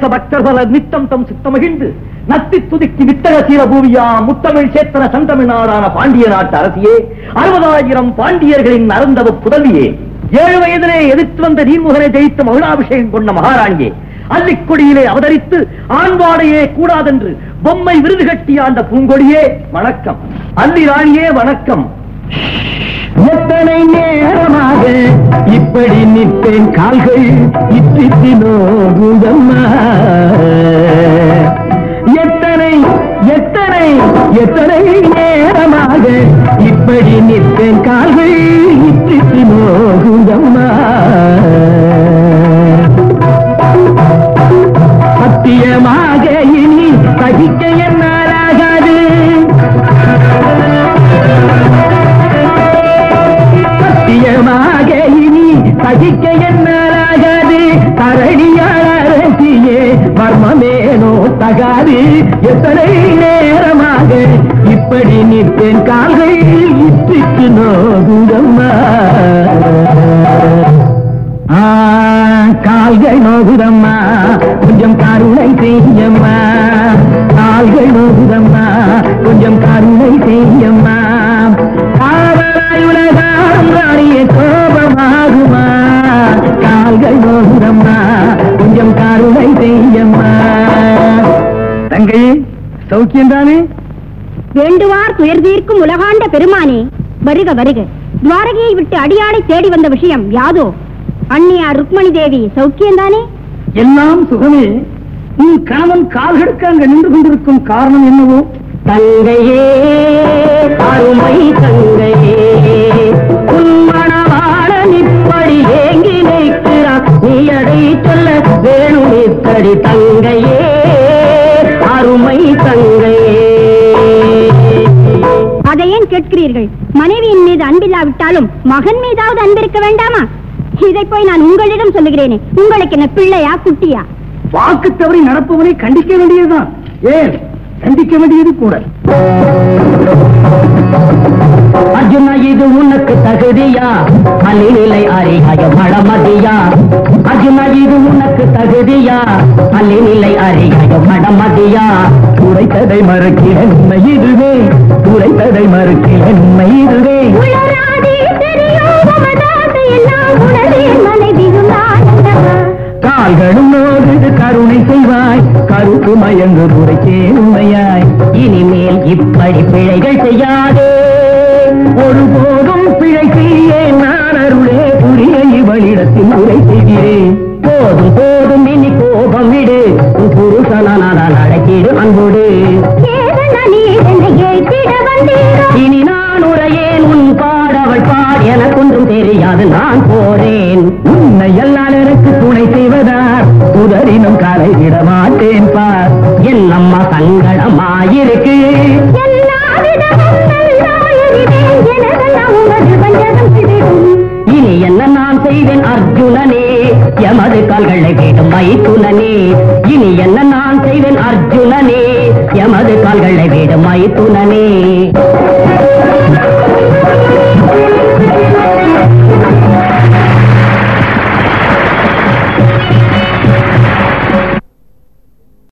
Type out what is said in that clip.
பக்தர் பலர் நித்தம் தம் சித்தமகிழ்ந்து நத்தி துதிக்கு வித்தக சீர பூவியா முத்தமிழ் சேத்தன சந்தமிழ்நாடான பாண்டிய நாட்டு அரசியே அறுபதாயிரம் பாண்டியர்களின் அருந்தவ புதல்வியே ஏழு வயதிலே எதிர்த்து வந்த நீர்முகனை ஜெயித்து மகிழாபிஷேகம் கொண்ட மகாராணியே அல்லிக்கொடியிலே அவதரித்து ஆண்பாடையே கூடாதென்று பொம்மை விருது கட்டி ஆண்ட பூங்கொடியே வணக்கம் அல்லி ராணியே வணக்கம் எத்தனை நேரமாக இப்படி நிற்பேன் கால்கள் இத்தித்தி நோகுதம்மா எத்தனை எத்தனை எத்தனை நேரமாக இப்படி நிற்பேன் கால்கள் இத்தித்தி நோகுதம்மா சத்தியமாக இனி சகிக்க என்னாலாகாது சத்தியமாக இனி சகிக்க என்னாலாகாது தரணியாளரசியே மர்மமேனோ தகாது எத்தனை நேரமாக இப்படி நிற்பேன் கால்கள் இத்திக்கு நோகுதம்மா ஆ, கால்கள் நோகுதம்மா கொஞ்சம் கருணை செய்யம்மா கால்கள் நோகுதம்மா கொஞ்சம் கருணை செய்யம்மா காவலாயுலகாம் ராணிய கோபமாகுமா கால்கள் நோகுதம்மா கொஞ்சம் கருணை செய்யம்மா தங்கையே சௌக்கியம் தானே வேண்டுவார் துயர் தீர்க்கும் உலகாண்ட பெருமானே வருக வருக துவாரகையை விட்டு அடியாளை தேடி வந்த விஷயம் யாதோ அண்ணியார் ருக்மணி தேவி சௌக்கியம்தானே எல்லாம் சுகமே உன் கணவன் கால்கடுக்க அங்க நின்று கொண்டிருக்கும் காரணம் என்னவோ தங்கையே அருமை தங்கையே உன்மணவாள நிப்படி ஏங்கி நிற்கிறான் நீ அதை சொல்ல வேணும் நித்தடி தங்கையே அருமை தங்கையே அதை ஏன் கேட்கிறீர்கள் மனைவியின் மீது அன்பில்லாவிட்டாலும் மகன் மீதாவது அன்பிருக்க வேண்டாமா இதை போய் நான் உங்களிடம் சொல்லுகிறேனே உங்களுக்கு என்ன பிள்ளையா குட்டியா வாக்கு தவறி நடப்பவனை கண்டிக்க வேண்டியதுதான் ஏன் கண்டிக்க வேண்டியது கூட அர்ஜுனா இது உனக்கு தகுதியா அலிநிலை அறியாய மடமதியா அர்ஜுனா இது உனக்கு தகுதியா அலிநிலை அறியாய மடமதியா உரைத்ததை மறுக்கிற உண்மை இதுவே உரைத்ததை மறுக்கிற உண்மை இதுவே கால்களும் நோகுது கருணை செய்வாய் கருத்து மயங்கு உரைக்கே உண்மையாய் இனிமேல் இப்படி பிழைகள் செய்யாதே ஒருபோதும் பிழை செய்ய நான் அருளே புரிய இவளிடத்தில் உரை செய்கிறேன் போதும் போதும் இனி கோபம் விடு உன் புருஷனான அழைக்கிடு அன்போடு இனி நான் உரையேன் உன் பாடவள் பாட எனக்கொன்றும் தெரியாது நான் போறேன் உன்னை எல்லாம் எனக்கு துணை செய்வதார் உதறினும் கரை விட மாட்டேன் பார் என் அம்மா சங்கடமாயிருக்கு இனி என்ன நான் செய்வேன் அர்ஜுனனே எமது கால்களை விடும் மைத்துனனே இனி என்ன நான் செய்வேன் அர்ஜுனனே எமது கால்களை விடும் மைத்துனனே